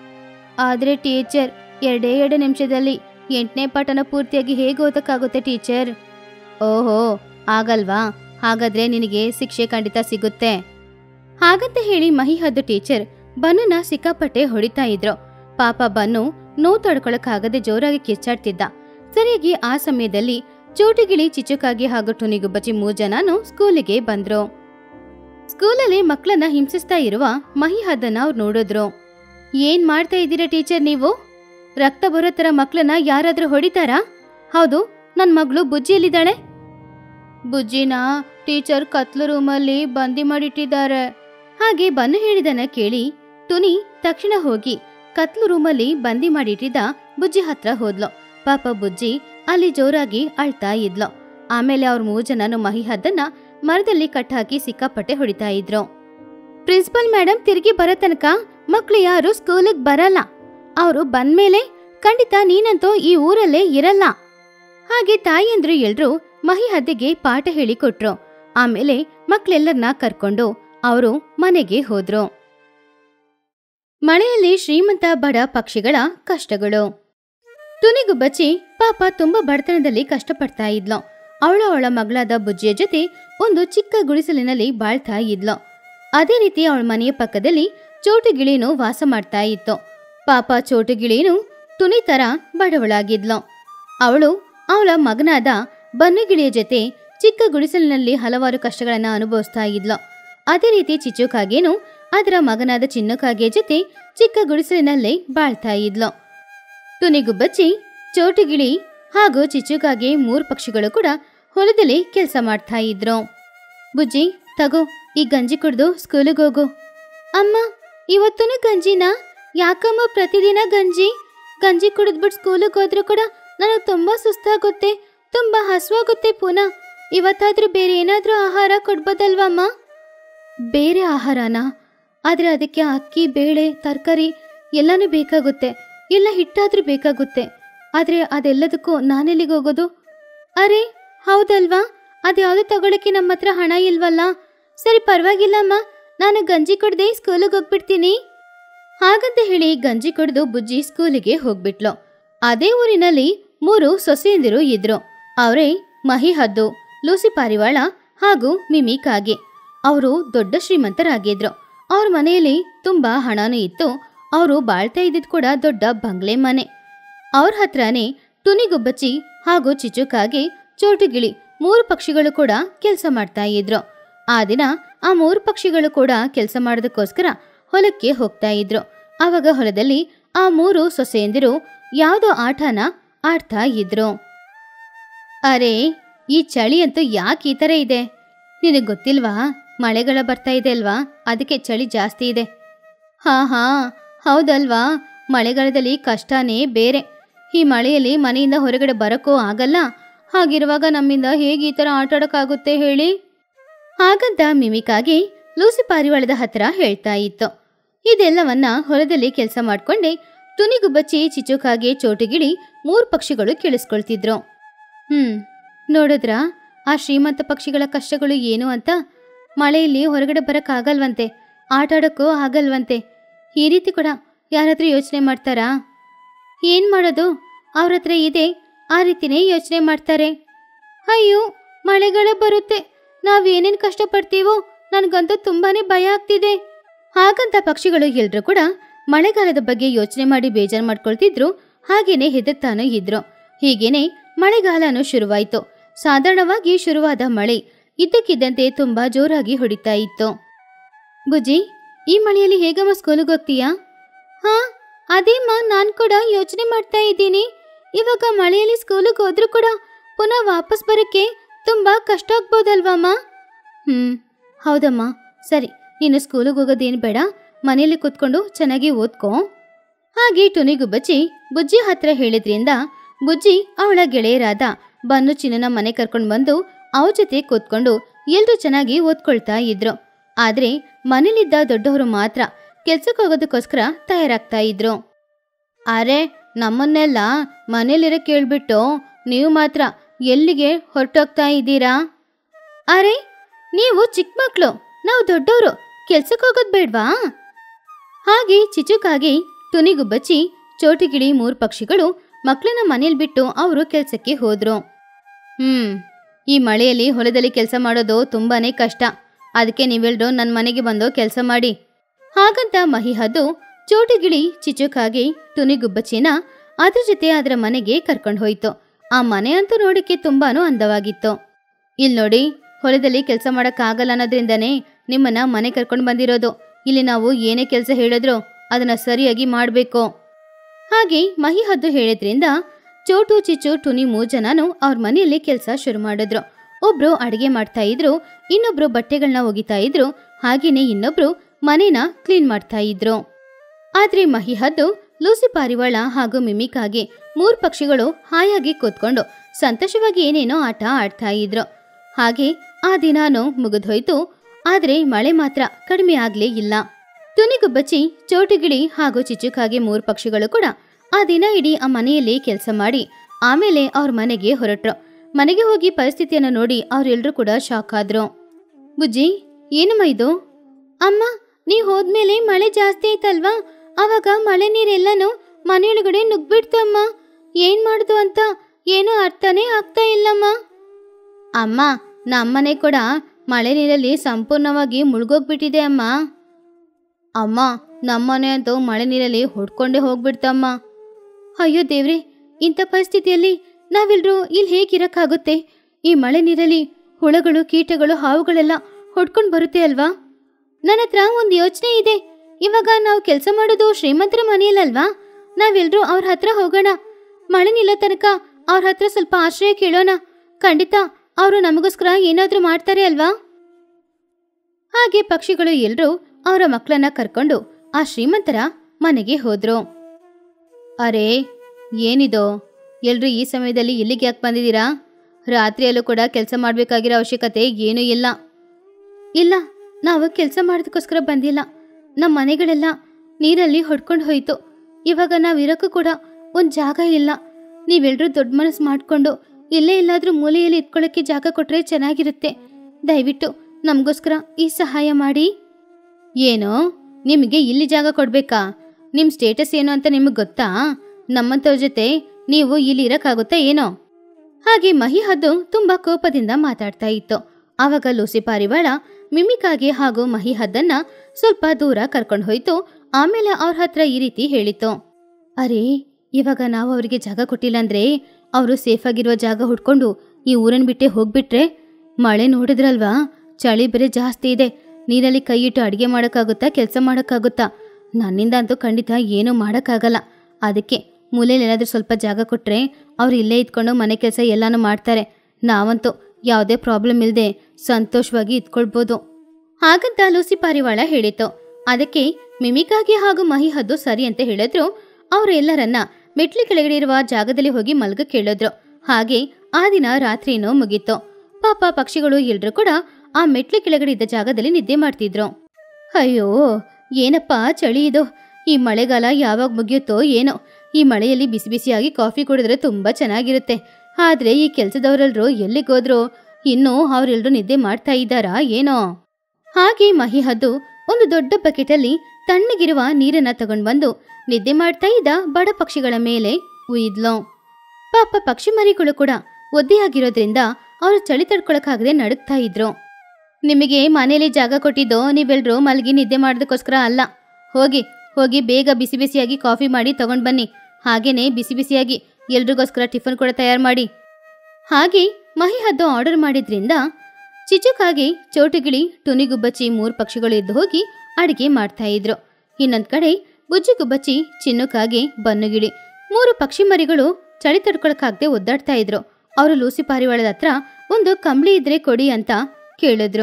ಆದರೆ ಟೀಚರ್ ಎರಡೇ ಎರಡು ನಿಮಿಷದಲ್ಲಿ ಎಂಟನೇ ಪಾಠನ ಪೂರ್ತಿಯಾಗಿ ಹೇಗೆ ಓದಕ್ಕಾಗುತ್ತೆ ಟೀಚರ್ ಓಹೋ ಆಗಲ್ವಾ ಹಾಗಾದ್ರೆ ನಿನಗೆ ಶಿಕ್ಷೆ ಖಂಡಿತ ಸಿಗುತ್ತೆ ಹಾಗಂತ ಹೇಳಿ ಮಹಿಹದ್ದು ಟೀಚರ್ ಬನ್ನನ ಸಿಕ್ಕಾಪಟ್ಟೆ ಹೊಡಿತಾ ಇದ್ರು ಪಾಪ ಬನ್ನು ನೋವು ತಡ್ಕೊಳಕ್ಕಾಗದೆ ಜೋರಾಗಿ ಕಿಚ್ಚಾಡ್ತಿದ್ದ ಸರಿಯಾಗಿ ಆ ಸಮಯದಲ್ಲಿ ಚೋಟಿಗಿಳಿ ಚಿಚುಕಾಗಿ ಹಾಗೂ ಟುನಿಗುಬ್ಬಚ್ಚಿ ಮೂರ್ ಜನನು ಸ್ಕೂಲಿಗೆ ಬಂದ್ರು ಸ್ಕೂಲಲ್ಲಿ ಮಕ್ಕಳನ್ನ ಹಿಂಸಿಸ್ತಾ ಇರುವ ಮಹಿಹದ್ದನ್ನ ಅವ್ರು ನೋಡಿದ್ರು ಏನ್ ಮಾಡ್ತಾ ಇದ್ದೀರಾ ಟೀಚರ್ ನೀವು ರಕ್ತ ಬರೋ ಥರ ಮಕ್ಕಳನ್ನ ಯಾರಾದ್ರೂ ಹೊಡಿತಾರಾ ಹೌದು ನನ್ ಮಗಳು ಬುಜ್ಜಿಯಲ್ಲಿದ್ದಾಳೆ ಬುಜ್ಜಿನ ಟೀಚರ್ ಕತ್ಲು ರೂಮಲ್ಲಿ ಬಂದಿ ಮಾಡಿಟ್ಟಿದ್ದಾರೆ ಹಾಗೆ ಬನ್ನು ಹೇಳಿದನ ಕೇಳಿ ತುನಿ ತಕ್ಷಣ ಹೋಗಿ ಕತ್ಲು ರೂಮಲ್ಲಿ ಬಂದಿ ಮಾಡಿಟ್ಟಿದ್ದ ಬುಜ್ಜಿ ಹತ್ರ ಹೋದ್ಲು ಪಾಪ ಬುಜ್ಜಿ ಅಲ್ಲಿ ಜೋರಾಗಿ ಅಳ್ತಾ ಇದ್ಲು ಆಮೇಲೆ ಅವ್ರ ಮೂರ್ ಜನನು ಮಹಿ ಹದ್ದನ್ನ ಮರದಲ್ಲಿ ಕಟ್ಟಾಕಿ ಸಿಕ್ಕಾಪಟ್ಟೆ ಹೊಡಿತಾ ಇದ್ರು ಪ್ರಿನ್ಸಿಪಲ್ ಮೇಡಮ್ ತಿರುಗಿ ಬರೋ ತನಕ ಮಕ್ಳು ಯಾರು ಸ್ಕೂಲಿಗೆ ಬರಲ್ಲ ಅವರು ಬಂದ್ಮೇಲೆ ಖಂಡಿತ ನೀನಂತೂ ಈ ಊರಲ್ಲೇ ಇರಲ್ಲ ಹಾಗೆ ತಾಯಿಯಂದ್ರು ಎಲ್ರೂ ಮಹಿ ಹದ್ದೆಗೆ ಪಾಠ ಹೇಳಿಕೊಟ್ರು ಆಮೇಲೆ ಮಕ್ಳೆಲ್ಲರನ್ನ ಕರ್ಕೊಂಡು ಅವರು ಮನೆಗೆ ಹೋದ್ರು ಮಳೆಯಲ್ಲಿ ಶ್ರೀಮಂತ ಬಡ ಪಕ್ಷಿಗಳ ಕಷ್ಟಗಳು ತುನಿಗು ಬಚ್ಚಿ ಪಾಪ ತುಂಬಾ ಬಡತನದಲ್ಲಿ ಕಷ್ಟಪಡ್ತಾ ಇದ್ಲು ಅವಳ ಅವಳ ಮಗಳಾದ ಬುಜ್ಜಿಯ ಜೊತೆ ಒಂದು ಚಿಕ್ಕ ಗುಡಿಸಲಿನಲ್ಲಿ ಬಾಳ್ತಾ ಇದ್ಲು ಅದೇ ರೀತಿ ಅವಳ ಮನೆಯ ಪಕ್ಕದಲ್ಲಿ ಚೋಟು ಗಿಳಿನು ವಾಸ ಮಾಡ್ತಾ ಇತ್ತು ಪಾಪ ಚೋಟು ಗಿಳಿನು ತುನಿ ತರ ಬಡವಳಾಗಿದ್ಲು ಅವಳು ಅವಳ ಮಗನಾದ ಬನ್ನುಗಿಳಿಯ ಜೊತೆ ಚಿಕ್ಕ ಗುಡಿಸಲಿನಲ್ಲಿ ಹಲವಾರು ಕಷ್ಟಗಳನ್ನ ಅನುಭವಿಸ್ತಾ ಇದ್ಲು ಅದೇ ರೀತಿ ಚಿಚ್ಚುಕಾಗೇನು ಅದರ ಮಗನಾದ ಚಿನ್ನುಕಾಗೆ ಜೊತೆ ಚಿಕ್ಕ ಗುಡಿಸಲಿನಲ್ಲೇ ಬಾಳ್ತಾ ಇದ್ಲು ತುನಿಗು ಬಚ್ಚಿ ಚೋಟುಗಿಳಿ ಹಾಗೂ ಚಿಚ್ಚುಕಾಗೆ ಮೂರು ಪಕ್ಷಿಗಳು ಕೂಡ ಹೊಲದಲ್ಲಿ ಕೆಲಸ ಮಾಡ್ತಾ ಇದ್ರು ಬುಜ್ಜಿ ತಗೋ ಈ ಗಂಜಿ ಕುಡ್ದು ಸ್ಕೂಲಿಗೆ ಹೋಗು ಅಮ್ಮ ಇವತ್ತೂ ಗಂಜಿನ ಯಾಕಮ್ಮ ಪ್ರತಿದಿನ ಗಂಜಿ ಗಂಜಿ ಕುಡಿದ್ಬಿಟ್ಟು ಸ್ಕೂಲಿಗೆ ಹೋದ್ರೂ ಕೂಡ ನನಗೆ ತುಂಬ ಸುಸ್ತಾಗುತ್ತೆ ತುಂಬ ಹಸುವಾಗುತ್ತೆ ಪುನಃ ಇವತ್ತಾದ್ರೂ ಬೇರೆ ಏನಾದರೂ ಆಹಾರ ಕೊಡ್ಬೋದಲ್ವಮ್ಮ ಬೇರೆ ಆಹಾರನಾ ಆದರೆ ಅದಕ್ಕೆ ಅಕ್ಕಿ ಬೇಳೆ ತರಕಾರಿ ಎಲ್ಲನೂ ಬೇಕಾಗುತ್ತೆ ಎಲ್ಲ ಹಿಟ್ಟಾದ್ರೂ ಬೇಕಾಗುತ್ತೆ ಆದರೆ ಅದೆಲ್ಲದಕ್ಕೂ ನಾನೆಲ್ಲಿಗೆ ಹೋಗೋದು ಅರೆ ಹೌದಲ್ವಾ ಅದ್ಯಾವುದು ತಗೊಳಕ್ಕೆ ನಮ್ಮ ಹತ್ರ ಹಣ ಇಲ್ವಲ್ಲ ಸರಿ ಪರವಾಗಿಲ್ಲಮ್ಮ ನಾನು ಗಂಜಿ ಕುಡ್ದೆ ಸ್ಕೂಲಿಗೆ ಹೋಗ್ಬಿಡ್ತೀನಿ ಹಾಗಂತ ಹೇಳಿ ಗಂಜಿ ಕುಡಿದು ಬುಜ್ಜಿ ಸ್ಕೂಲಿಗೆ ಹೋಗ್ಬಿಟ್ಲು ಅದೇ ಊರಿನಲ್ಲಿ ಮೂರು ಸೊಸೆಯಂದಿರು ಇದ್ರು ಅವರೇ ಮಹಿ ಹದ್ದು ಲೂಸಿ ಪಾರಿವಾಳ ಹಾಗೂ ಮಿಮಿ ಕಾಗೆ ಅವರು ದೊಡ್ಡ ಶ್ರೀಮಂತರಾಗಿದ್ರು ಅವ್ರ ಮನೆಯಲ್ಲಿ ತುಂಬಾ ಹಣನೂ ಇತ್ತು ಅವರು ಬಾಳ್ತಾ ಇದ್ದಿದ್ ಕೂಡ ದೊಡ್ಡ ಬಂಗ್ಲೆ ಮನೆ ಅವ್ರ ಹತ್ರನೇ ತುನಿಗುಬ್ಬಚ್ಚಿ ಹಾಗೂ ಚಿಚುಕಾಗೆ ಚೋಟುಗಿಳಿ ಮೂರು ಪಕ್ಷಿಗಳು ಕೂಡ ಕೆಲಸ ಮಾಡ್ತಾ ಇದ್ರು ಆ ದಿನ ಆ ಮೂರು ಪಕ್ಷಿಗಳು ಕೂಡ ಕೆಲಸ ಮಾಡೋದಕ್ಕೋಸ್ಕರ ಹೊಲಕ್ಕೆ ಹೋಗ್ತಾ ಇದ್ರು ಆವಾಗ ಹೊಲದಲ್ಲಿ ಆ ಮೂರು ಸೊಸೆಯಂದಿರು ಯಾವುದೋ ಆಟನ ಆಡ್ತಾ ಇದ್ರು ಅರೆ ಈ ಚಳಿ ಅಂತೂ ಯಾಕೆ ಈ ಥರ ಇದೆ ನಿನಗೆ ಗೊತ್ತಿಲ್ವಾ ಮಳೆಗಾಲ ಬರ್ತಾ ಇದೆ ಅಲ್ವಾ ಅದಕ್ಕೆ ಚಳಿ ಜಾಸ್ತಿ ಇದೆ ಹಾ ಹಾ ಹೌದಲ್ವಾ ಮಳೆಗಾಲದಲ್ಲಿ ಕಷ್ಟನೇ ಬೇರೆ ಈ ಮಳೆಯಲ್ಲಿ ಮನೆಯಿಂದ ಹೊರಗಡೆ ಬರೋಕ್ಕೂ ಆಗಲ್ಲ ಹಾಗಿರುವಾಗ ನಮ್ಮಿಂದ ಹೇಗೆ ಈ ಥರ ಆಟ ಆಡೋಕ್ಕಾಗುತ್ತೆ ಹೇಳಿ ಹಾಗಂತ ಮಿಮಿಕಾಗಿ ಲೂಸಿ ಪಾರಿವಾಳದ ಹತ್ರ ಹೇಳ್ತಾ ಇತ್ತು ಇದೆಲ್ಲವನ್ನ ಹೊಲದಲ್ಲಿ ಕೆಲಸ ಮಾಡ್ಕೊಂಡೆ ತುನಿಗುಬ್ಬಚ್ಚಿ ಚಿಚುಕಾಗೆ ಚೋಟುಗಿಳಿ ಮೂರು ಪಕ್ಷಿಗಳು ಕೇಳಿಸ್ಕೊಳ್ತಿದ್ರು ಹ್ಮ್ ನೋಡಿದ್ರಾ ಆ ಶ್ರೀಮಂತ ಪಕ್ಷಿಗಳ ಕಷ್ಟಗಳು ಏನು ಅಂತ ಮಳೆಯಲ್ಲಿ ಹೊರಗಡೆ ಬರೋಕ್ಕಾಗಲ್ವಂತೆ ಆಟ ಆಡೋಕ್ಕೂ ಆಗಲ್ವಂತೆ ಈ ರೀತಿ ಕೂಡ ಯಾರಾದ್ರೂ ಯೋಚನೆ ಮಾಡ್ತಾರಾ ಏನು ಮಾಡೋದು ಅವ್ರ ಹತ್ರ ಇದೆ ಆ ರೀತಿನೇ ಯೋಚನೆ ಮಾಡ್ತಾರೆ ಅಯ್ಯೋ ಮಳೆಗಾಲ ಬರುತ್ತೆ ನಾವೇನೇನು ಕಷ್ಟಪಡ್ತೀವೋ ನನಗಂತೂ ತುಂಬಾನೇ ಭಯ ಆಗ್ತಿದೆ ಹಾಗಂತ ಪಕ್ಷಿಗಳು ಎಲ್ರೂ ಕೂಡ ಮಳೆಗಾಲದ ಬಗ್ಗೆ ಯೋಚನೆ ಮಾಡಿ ಬೇಜಾರು ಮಾಡ್ಕೊಳ್ತಿದ್ರು ಹಾಗೇನೆ ಹೆದರ್ತಾನೂ ಇದ್ರು ಹೀಗೇನೆ ಮಳೆಗಾಲನೂ ಶುರುವಾಯ್ತು ಸಾಧಾರಣವಾಗಿ ಶುರುವಾದ ಮಳೆ ಇದ್ದಕ್ಕಿದ್ದಂತೆ ತುಂಬಾ ಜೋರಾಗಿ ಹೊಡಿತಾ ಇತ್ತು ಬುಜ್ಜಿ ಈ ಮಳೆಯಲ್ಲಿ ಹೇಗಮ್ಮ ಸ್ಕೂಲಿಗೆ ಹೋಗ್ತೀಯಾ ಹಾ ಅದೇಮ್ಮ ನಾನು ಕೂಡ ಯೋಚನೆ ಮಾಡ್ತಾ ಇದ್ದೀನಿ ಇವಾಗ ಮಳೆಯಲ್ಲಿ ಸ್ಕೂಲಿಗೆ ಹೋದ್ರೂ ಕೂಡ ಪುನಃ ವಾಪಸ್ ಬರೋಕ್ಕೆ ತುಂಬಾ ಕಷ್ಟ ಆಗ್ಬೋದಲ್ವಮ್ಮ ಹ್ಮ್ ಹೌದಮ್ಮ ಸರಿ ನೀನು ಸ್ಕೂಲಿಗೆ ಹೋಗೋದೇನು ಬೇಡ ಮನೆಯಲ್ಲಿ ಕೂತ್ಕೊಂಡು ಚೆನ್ನಾಗಿ ಓದ್ಕೋ ಹಾಗೆ ಟುನಿಗು ಬಚ್ಚಿ ಬುಜ್ಜಿ ಹತ್ರ ಹೇಳಿದ್ರಿಂದ ಬುಜ್ಜಿ ಅವಳ ಗೆಳೆಯರಾದ ಬನ್ನು ಚಿನ್ನನ ಮನೆ ಕರ್ಕೊಂಡು ಬಂದು ಅವ್ರ ಜೊತೆ ಕೂತ್ಕೊಂಡು ಎಲ್ರೂ ಚೆನ್ನಾಗಿ ಓದ್ಕೊಳ್ತಾ ಇದ್ರು ಆದ್ರೆ ಮನೇಲಿದ್ದ ದೊಡ್ಡವರು ಮಾತ್ರ ಕೆಲ್ಸಕ್ಕೆ ಹೋಗೋದಕ್ಕೋಸ್ಕರ ತಯಾರಾಗ್ತಾ ಇದ್ರು ಅರೆ ನಮ್ಮನ್ನೆಲ್ಲ ಮನೇಲಿರೋ ಕೇಳ್ಬಿಟ್ಟು ನೀವು ಮಾತ್ರ ಎಲ್ಲಿಗೆ ಹೊರಟೋಗ್ತಾ ಇದ್ದೀರಾ ಅರೆ ನೀವು ಚಿಕ್ಕ ಮಕ್ಕಳು ನಾವು ದೊಡ್ಡವರು ಕೆಲ್ಸಕ್ಕೆ ಹೋಗೋದು ಬೇಡ್ವಾ ಹಾಗೆ ಚಿಚುಕಾಗಿ ತುನಿಗುಬ್ಬಚ್ಚಿ ಚೋಟಿಗಿಳಿ ಮೂರು ಪಕ್ಷಿಗಳು ಮಕ್ಕಳನ್ನ ಮನೇಲಿ ಬಿಟ್ಟು ಅವರು ಕೆಲಸಕ್ಕೆ ಹೋದ್ರು ಹ್ಮ್ ಈ ಮಳೆಯಲ್ಲಿ ಹೊಲದಲ್ಲಿ ಕೆಲಸ ಮಾಡೋದು ತುಂಬಾನೇ ಕಷ್ಟ ಅದಕ್ಕೆ ನೀವೆಲ್ರೂ ನನ್ನ ಮನೆಗೆ ಬಂದು ಕೆಲಸ ಮಾಡಿ ಹಾಗಂತ ಮಹಿಹದ್ದು ಚೋಟಿಗಿಳಿ ಚಿಚುಕಾಗಿ ತುನಿಗುಬ್ಬಚ್ಚಿನ ಅದ್ರ ಜೊತೆ ಅದರ ಮನೆಗೆ ಕರ್ಕೊಂಡು ಹೋಯ್ತು ಆ ಮನೆ ಅಂತೂ ನೋಡಕ್ಕೆ ತುಂಬಾನು ಅಂದವಾಗಿತ್ತು ಇಲ್ಲಿ ನೋಡಿ ಹೊಲದಲ್ಲಿ ಕೆಲಸ ಮಾಡೋಕ್ಕಾಗಲ್ಲ ಅನ್ನೋದ್ರಿಂದನೇ ನಿಮ್ಮನ್ನ ಮನೆ ಕರ್ಕೊಂಡು ಬಂದಿರೋದು ಇಲ್ಲಿ ನಾವು ಏನೇ ಕೆಲಸ ಹೇಳಿದ್ರು ಅದನ್ನ ಸರಿಯಾಗಿ ಮಾಡಬೇಕು ಹಾಗೆ ಮಹಿಹದ್ದು ಹೇಳಿದ್ರಿಂದ ಚೋಟು ಚಿಚ್ಚು ಟುನಿ ಮೂರ್ ಜನನು ಅವ್ರ ಮನೆಯಲ್ಲಿ ಕೆಲಸ ಶುರು ಮಾಡಿದ್ರು ಒಬ್ರು ಅಡಿಗೆ ಮಾಡ್ತಾ ಇದ್ರು ಇನ್ನೊಬ್ರು ಬಟ್ಟೆಗಳನ್ನ ಒಗಿತಾ ಇದ್ರು ಹಾಗೇನೆ ಇನ್ನೊಬ್ರು ಮನೇನ ಕ್ಲೀನ್ ಮಾಡ್ತಾ ಇದ್ರು ಆದ್ರೆ ಮಹಿಹದ್ದು ಲೂಸಿ ಪಾರಿವಾಳ ಹಾಗೂ ಮಿಮಿಕಾಗಿ ಮೂರ್ ಪಕ್ಷಿಗಳು ಹಾಯಾಗಿ ಕೂತ್ಕೊಂಡು ಸಂತೋಷವಾಗಿ ಏನೇನೋ ಆಟ ಆಡ್ತಾ ಇದ್ರು ಹಾಗೆ ಆ ದಿನಾನು ಮುಗಿದೋಯ್ತು ಆದ್ರೆ ಮಳೆ ಮಾತ್ರ ಕಡಿಮೆ ಆಗ್ಲೇ ಇಲ್ಲ ತುನಿಗುಬ್ಬಚ್ಚಿ ಚೋಟುಗಿಳಿ ಹಾಗೂ ಚಿಚುಕಾಗಿ ಮೂರ್ ಪಕ್ಷಿಗಳು ಕೂಡ ಆ ದಿನ ಇಡೀ ಆ ಮನೆಯಲ್ಲಿ ಕೆಲಸ ಮಾಡಿ ಆಮೇಲೆ ಅವ್ರ ಮನೆಗೆ ಹೊರಟ್ರು ಮನೆಗೆ ಹೋಗಿ ಪರಿಸ್ಥಿತಿಯನ್ನು ನೋಡಿ ಅವರೆಲ್ಲರೂ ಕೂಡ ಶಾಕ್ ಆದ್ರು ಬುಜ್ಜಿ ಏನಮ್ಮ ಇದು ಅಮ್ಮ ನೀ ಹೋದ್ಮೇಲೆ ಮಳೆ ಜಾಸ್ತಿ ಆಯ್ತಲ್ವಾ ಅವಾಗ ಮಳೆ ನೀರೆಲ್ಲನೂ ಮನೆಯೊಳಗಡೆ ನುಗ್ಬಿಡ್ತಮ್ಮ ಏನ್ ಮಾಡುದು ಅಂತ ಏನೂ ಅರ್ಥನೇ ಆಗ್ತಾ ಇಲ್ಲಮ್ಮ ಅಮ್ಮ ನಮ್ಮನೆ ಕೂಡ ಮಳೆ ನೀರಲ್ಲಿ ಸಂಪೂರ್ಣವಾಗಿ ಮುಳುಗೋಗ್ಬಿಟ್ಟಿದೆ ಅಮ್ಮ ಅಮ್ಮ ನಮ್ಮನೆ ಅಂತೂ ಮಳೆ ನೀರಲ್ಲಿ ಹೊಡ್ಕೊಂಡೇ ಹೋಗ್ಬಿಡ್ತಮ್ಮ ಅಯ್ಯೋ ದೇವ್ರೆ ಇಂಥ ಪರಿಸ್ಥಿತಿಯಲ್ಲಿ ನಾವೆಲ್ಲರೂ ಇಲ್ಲಿ ಹೇಗಿರಕ್ಕಾಗುತ್ತೆ ಈ ಮಳೆ ನೀರಲ್ಲಿ ಹುಳಗಳು ಕೀಟಗಳು ಹಾವುಗಳೆಲ್ಲ ಹೊಡ್ಕೊಂಡು ಬರುತ್ತೆ ಅಲ್ವಾ ನನ್ನ ಹತ್ರ ಒಂದು ಯೋಚನೆ ಇದೆ ಇವಾಗ ನಾವು ಕೆಲಸ ಮಾಡೋದು ಶ್ರೀಮಂತರ ಮನೆಯಲ್ಲಲ್ವಾ ನಾವೆಲ್ಲರೂ ಅವ್ರ ಹತ್ರ ಹೋಗೋಣ ಮಳೆ ನಿಲ್ಲೋ ತನಕ ಅವ್ರ ಹತ್ರ ಸ್ವಲ್ಪ ಆಶ್ರಯ ಕೇಳೋಣ ಖಂಡಿತ ಅವರು ನಮಗೋಸ್ಕರ ಏನಾದರೂ ಮಾಡ್ತಾರೆ ಅಲ್ವಾ ಹಾಗೆ ಪಕ್ಷಿಗಳು ಎಲ್ರೂ ಅವರ ಮಕ್ಕಳನ್ನ ಕರ್ಕೊಂಡು ಆ ಶ್ರೀಮಂತರ ಮನೆಗೆ ಹೋದ್ರು ಅರೆ ಏನಿದು ಎಲ್ರೂ ಈ ಸಮಯದಲ್ಲಿ ಇಲ್ಲಿಗೆ ಯಾಕೆ ಬಂದಿದ್ದೀರಾ ರಾತ್ರಿಯಲ್ಲೂ ಕೂಡ ಕೆಲಸ ಮಾಡಬೇಕಾಗಿರೋ ಅವಶ್ಯಕತೆ ಏನೂ ಇಲ್ಲ ಇಲ್ಲ ನಾವು ಕೆಲಸ ಮಾಡೋದಕ್ಕೋಸ್ಕರ ಬಂದಿಲ್ಲ ನಮ್ಮ ಮನೆಗಳೆಲ್ಲ ನೀರಲ್ಲಿ ಹೊಡ್ಕೊಂಡು ಹೋಯ್ತು ಇವಾಗ ನಾವಿರೋಕ್ಕೂ ಕೂಡ ಒಂದು ಜಾಗ ಇಲ್ಲ ನೀವೆಲ್ಲರೂ ದೊಡ್ಡ ಮನಸ್ಸು ಮಾಡಿಕೊಂಡು ಇಲ್ಲೇ ಎಲ್ಲಾದರೂ ಮೂಲೆಯಲ್ಲಿ ಇಟ್ಕೊಳ್ಳೋಕ್ಕೆ ಜಾಗ ಕೊಟ್ಟರೆ ಚೆನ್ನಾಗಿರುತ್ತೆ ದಯವಿಟ್ಟು ನಮಗೋಸ್ಕರ ಈ ಸಹಾಯ ಮಾಡಿ ಏನೋ ನಿಮಗೆ ಇಲ್ಲಿ ಜಾಗ ಕೊಡಬೇಕಾ ನಿಮ್ಮ ಸ್ಟೇಟಸ್ ಏನು ಅಂತ ನಿಮಗೆ ಗೊತ್ತಾ ನಮ್ಮಂಥವ್ರ ಜೊತೆ ನೀವು ಇಲ್ಲಿ ಇರಕ್ಕಾಗುತ್ತಾ ಏನೋ ಹಾಗೆ ಮಹಿ ಹದ್ದು ತುಂಬಾ ಕೋಪದಿಂದ ಮಾತಾಡ್ತಾ ಇತ್ತು ಆವಾಗ ಲೂಸಿ ಪಾರಿವಾಳ ಮಿಮಿಕಾಗೆ ಹಾಗೂ ಮಹಿ ಹದ್ದನ್ನ ಸ್ವಲ್ಪ ದೂರ ಕರ್ಕೊಂಡು ಹೋಯ್ತು ಆಮೇಲೆ ಅವ್ರ ಹತ್ರ ಈ ರೀತಿ ಹೇಳಿತು ಅರೆ ಇವಾಗ ನಾವು ಅವರಿಗೆ ಜಾಗ ಕೊಟ್ಟಿಲ್ಲ ಅಂದ್ರೆ ಅವರು ಸೇಫ್ ಆಗಿರುವ ಜಾಗ ಹುಡ್ಕೊಂಡು ಈ ಊರನ್ ಬಿಟ್ಟೆ ಹೋಗ್ಬಿಟ್ರೆ ಮಳೆ ನೋಡಿದ್ರಲ್ವಾ ಚಳಿ ಬೇರೆ ಜಾಸ್ತಿ ಇದೆ ನೀರಲ್ಲಿ ಕೈ ಇಟ್ಟು ಅಡುಗೆ ಮಾಡೋಕ್ಕಾಗುತ್ತಾ ಕೆಲಸ ಮಾಡೋಕ್ಕಾಗುತ್ತಾ ನನ್ನಿಂದ ಅಂತೂ ಖಂಡಿತ ಏನೂ ಮಾಡೋಕ್ಕಾಗಲ್ಲ ಅದಕ್ಕೆ ಮೂಲೆಯಲ್ಲಿ ಏನಾದರೂ ಸ್ವಲ್ಪ ಜಾಗ ಕೊಟ್ಟರೆ ಅವ್ರು ಇಲ್ಲೇ ಇದ್ಕೊಂಡು ಮನೆ ಕೆಲಸ ಎಲ್ಲಾನು ಮಾಡ್ತಾರೆ ನಾವಂತೂ ಯಾವುದೇ ಪ್ರಾಬ್ಲಮ್ ಇಲ್ಲದೆ ಸಂತೋಷವಾಗಿ ಇದ್ಕೊಳ್ಬೋದು ಹಾಗಂತ ಲೂಸಿ ಪಾರಿವಾಳ ಹೇಳಿತು ಅದಕ್ಕೆ ಮಿಮಿಕಾಗಿ ಹಾಗೂ ಮಹಿ ಹದ್ದು ಸರಿ ಅಂತ ಹೇಳಿದ್ರು ಅವರು ಎಲ್ಲರನ್ನ ಮೆಟ್ಲಿ ಕೆಳಗಡೆ ಇರುವ ಜಾಗದಲ್ಲಿ ಹೋಗಿ ಮಲ್ಗ ಕೇಳಿದ್ರು ಹಾಗೆ ಆ ದಿನ ರಾತ್ರಿನೂ ಮುಗೀತು ಪಾಪ ಪಕ್ಷಿಗಳು ಎಲ್ರೂ ಕೂಡ ಆ ಮೆಟ್ಲು ಕೆಳಗಡೆ ಇದ್ದ ಜಾಗದಲ್ಲಿ ನಿದ್ದೆ ಮಾಡ್ತಿದ್ರು ಅಯ್ಯೋ ಏನಪ್ಪ ಚಳಿ ಇದು ಈ ಮಳೆಗಾಲ ಯಾವಾಗ ಮುಗಿಯುತ್ತೋ ಏನೋ ಈ ಮಳೆಯಲ್ಲಿ ಬಿಸಿ ಬಿಸಿಯಾಗಿ ಕಾಫಿ ಕುಡಿದ್ರೆ ತುಂಬಾ ಚೆನ್ನಾಗಿರುತ್ತೆ ಆದ್ರೆ ಈ ಕೆಲಸದವರೆಲ್ಲರೂ ಎಲ್ಲಿಗೋದ್ರು ಇನ್ನೂ ಅವರೆಲ್ಲರೂ ನಿದ್ದೆ ಮಾಡ್ತಾ ಇದ್ದಾರಾ ಏನೋ ಹಾಗೆ ಮಹಿ ಹದ್ದು ಒಂದು ದೊಡ್ಡ ಬಕೆಟಲ್ಲಿ ತಣ್ಣಗಿರುವ ನೀರನ್ನ ತಗೊಂಡ್ ಬಂದು ನಿದ್ದೆ ಮಾಡ್ತಾ ಇದ್ದ ಬಡ ಪಕ್ಷಿಗಳ ಮೇಲೆ ಉಯಿದ್ಲು ಪಾಪ ಪಕ್ಷಿ ಮರಿಗಳು ಕೂಡ ಒದ್ದೆಯಾಗಿರೋದ್ರಿಂದ ಅವರು ಚಳಿ ತಡ್ಕೊಳಕ್ಕಾಗದೆ ನಡುಗ್ತಾ ಇದ್ರು ನಿಮಗೆ ಮನೆಯಲ್ಲಿ ಜಾಗ ಕೊಟ್ಟಿದ್ದು ನೀವೆಲ್ರೂ ಮಲಗಿ ನಿದ್ದೆ ಮಾಡೋದಕ್ಕೋಸ್ಕರ ಅಲ್ಲ ಹೋಗಿ ಹೋಗಿ ಬೇಗ ಬಿಸಿ ಬಿಸಿಯಾಗಿ ಕಾಫಿ ಮಾಡಿ ತಗೊಂಡ್ ಬನ್ನಿ ಹಾಗೇನೆ ಬಿಸಿ ಬಿಸಿಯಾಗಿ ಎಲ್ರಿಗೋಸ್ಕರ ಟಿಫನ್ ಕೂಡ ತಯಾರು ಮಾಡಿ ಹಾಗೆ ಮಹಿ ಹದ್ದು ಆರ್ಡರ್ ಮಾಡಿದ್ರಿಂದ ಚಿಚುಕಾಗಿ ಚೋಟುಗಿಳಿ ಟುನಿಗುಬ್ಬಚ್ಚಿ ಮೂರು ಪಕ್ಷಿಗಳು ಎದ್ದು ಹೋಗಿ ಅಡಿಗೆ ಮಾಡ್ತಾ ಇದ್ರು ಇನ್ನೊಂದ್ ಕಡೆ ಬುಜ್ಜಿಗುಬ್ಬಚ್ಚಿ ಚಿನ್ನುಕಾಗಿ ಬನ್ನುಗಿಳಿ ಮೂರು ಪಕ್ಷಿ ಮರಿಗಳು ಚಳಿ ತಡ್ಕೊಳಕ್ಕಾಗದೆ ಒದ್ದಾಡ್ತಾ ಇದ್ರು ಅವರು ಲೂಸಿ ಪಾರಿವಾಳದ ಹತ್ರ ಒಂದು ಕಂಬಳಿ ಇದ್ರೆ ಕೊಡಿ ಅಂತ ಕೇಳಿದ್ರು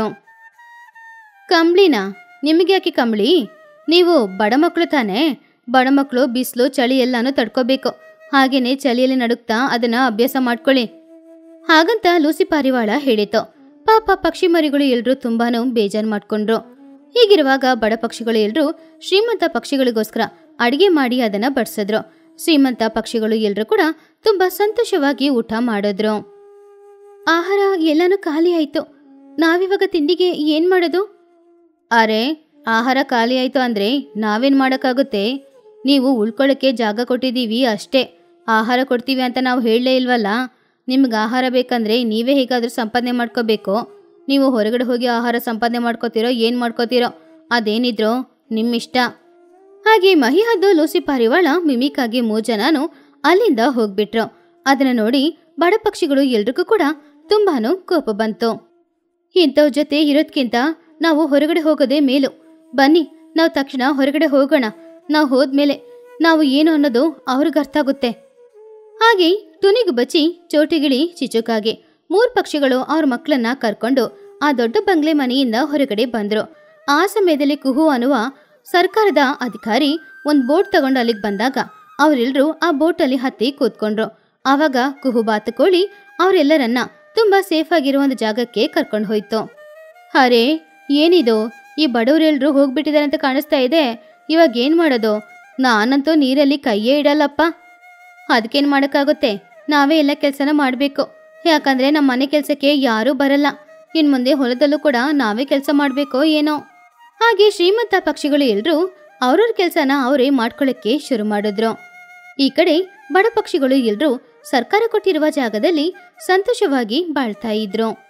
ಕಂಬ್ಳಿನಾ ನಿಮಗೆ ಯಾಕೆ ಕಂಬಳಿ ನೀವು ಬಡ ಮಕ್ಕಳು ತಾನೇ ಬಡ ಮಕ್ಕಳು ಬಿಸಿಲು ಚಳಿ ಎಲ್ಲಾನು ತಡ್ಕೋಬೇಕು ಹಾಗೇನೆ ಚಳಿಯಲ್ಲಿ ನಡುಕ್ತಾ ಅದನ್ನ ಅಭ್ಯಾಸ ಮಾಡ್ಕೊಳ್ಳಿ ಹಾಗಂತ ಲೂಸಿ ಪಾರಿವಾಳ ಹೇಳಿತು ಪಾಪ ಪಕ್ಷಿ ಮರಿಗಳು ಎಲ್ರೂ ತುಂಬಾನು ಬೇಜಾರು ಮಾಡ್ಕೊಂಡ್ರು ಹೀಗಿರುವಾಗ ಬಡ ಪಕ್ಷಿಗಳು ಎಲ್ರೂ ಶ್ರೀಮಂತ ಪಕ್ಷಿಗಳಿಗೋಸ್ಕರ ಅಡಿಗೆ ಮಾಡಿ ಅದನ್ನ ಬಡಿಸಿದ್ರು ಶ್ರೀಮಂತ ಪಕ್ಷಿಗಳು ಎಲ್ರೂ ಕೂಡ ತುಂಬಾ ಸಂತೋಷವಾಗಿ ಊಟ ಮಾಡಿದ್ರು ಆಹಾರ ಎಲ್ಲಾನು ಖಾಲಿ ಆಯ್ತು ನಾವಿವಾಗ ತಿಂಡಿಗೆ ಏನ್ ಮಾಡೋದು ಅರೆ ಆಹಾರ ಖಾಲಿ ಆಯ್ತು ಅಂದ್ರೆ ನಾವೇನ್ ಮಾಡಕ್ಕಾಗುತ್ತೆ ನೀವು ಉಳ್ಕೊಳ್ಳೋಕ್ಕೆ ಜಾಗ ಕೊಟ್ಟಿದ್ದೀವಿ ಅಷ್ಟೇ ಆಹಾರ ಕೊಡ್ತೀವಿ ಅಂತ ನಾವು ಹೇಳಲೇ ಇಲ್ವಲ್ಲ ನಿಮ್ಗೆ ಆಹಾರ ಬೇಕಂದ್ರೆ ನೀವೇ ಹೇಗಾದ್ರೂ ಸಂಪಾದನೆ ಮಾಡ್ಕೋಬೇಕು ನೀವು ಹೊರಗಡೆ ಹೋಗಿ ಆಹಾರ ಸಂಪಾದನೆ ಮಾಡ್ಕೋತೀರೋ ಏನು ಮಾಡ್ಕೋತೀರೋ ಅದೇನಿದ್ರೋ ನಿಮ್ಮಿಷ್ಟ ಹಾಗೆ ಮಹಿಹದ್ದು ಲೂಸಿ ಪಾರಿವಾಳ ಮಿಮಿಕಾಗಿ ಮೂರು ಜನನು ಅಲ್ಲಿಂದ ಹೋಗ್ಬಿಟ್ರು ಅದನ್ನ ನೋಡಿ ಬಡ ಪಕ್ಷಿಗಳು ಎಲ್ರಿಗೂ ಕೂಡ ತುಂಬಾನು ಕೋಪ ಬಂತು ಇಂಥವ್ರ ಜೊತೆ ಇರೋದ್ಕಿಂತ ನಾವು ಹೊರಗಡೆ ಹೋಗೋದೇ ಮೇಲು ಬನ್ನಿ ನಾವು ತಕ್ಷಣ ಹೊರಗಡೆ ಹೋಗೋಣ ನಾವು ಹೋದ್ಮೇಲೆ ನಾವು ಏನು ಅನ್ನೋದು ಅವ್ರಿಗೆ ಅರ್ಥ ಆಗುತ್ತೆ ಹಾಗೆ ತುನಿಗು ಬಚ್ಚಿ ಚೋಟಿಗಿಳಿ ಚಿಚುಕಾಗೆ ಮೂರ್ ಪಕ್ಷಿಗಳು ಅವ್ರ ಮಕ್ಕಳನ್ನ ಕರ್ಕೊಂಡು ಆ ದೊಡ್ಡ ಬಂಗ್ಲೆ ಮನೆಯಿಂದ ಹೊರಗಡೆ ಬಂದ್ರು ಆ ಸಮಯದಲ್ಲಿ ಕುಹು ಅನ್ನುವ ಸರ್ಕಾರದ ಅಧಿಕಾರಿ ಒಂದ್ ಬೋಟ್ ತಗೊಂಡು ಅಲ್ಲಿಗೆ ಬಂದಾಗ ಅವರೆಲ್ಲರೂ ಆ ಬೋಟಲ್ಲಿ ಹತ್ತಿ ಕೂತ್ಕೊಂಡ್ರು ಆವಾಗ ಕುಹು ಬಾತುಕೋಳಿ ಅವರೆಲ್ಲರನ್ನ ತುಂಬಾ ಸೇಫ್ ಆಗಿರೋ ಒಂದು ಜಾಗಕ್ಕೆ ಕರ್ಕೊಂಡು ಹೋಯ್ತು ಅರೆ ಏನಿದು ಈ ಬಡವರೆಲ್ಲರೂ ಹೋಗ್ಬಿಟ್ಟಿದ್ದಾರೆ ಅಂತ ಕಾಣಿಸ್ತಾ ಇದೆ ಇವಾಗ ಏನ್ ಮಾಡೋದು ನಾನಂತೂ ನೀರಲ್ಲಿ ಕೈಯೇ ಇಡಲ್ಲಪ್ಪ ಅದಕ್ಕೇನು ಮಾಡೋಕ್ಕಾಗುತ್ತೆ ನಾವೇ ಎಲ್ಲ ಕೆಲಸನ ಮಾಡಬೇಕು ಯಾಕಂದ್ರೆ ನಮ್ಮ ಮನೆ ಕೆಲಸಕ್ಕೆ ಯಾರೂ ಬರಲ್ಲ ಇನ್ನು ಮುಂದೆ ಹೊಲದಲ್ಲೂ ಕೂಡ ನಾವೇ ಕೆಲಸ ಮಾಡಬೇಕೋ ಏನೋ ಹಾಗೆ ಶ್ರೀಮಂತ ಪಕ್ಷಿಗಳು ಎಲ್ಲರೂ ಅವ್ರವ್ರ ಕೆಲಸನ ಅವರೇ ಮಾಡ್ಕೊಳ್ಳೋಕ್ಕೆ ಶುರು ಮಾಡಿದ್ರು ಈ ಕಡೆ ಬಡ ಪಕ್ಷಿಗಳು ಎಲ್ಲರೂ ಸರ್ಕಾರ ಕೊಟ್ಟಿರುವ ಜಾಗದಲ್ಲಿ ಸಂತೋಷವಾಗಿ ಬಾಳ್ತಾ ಇದ್ರು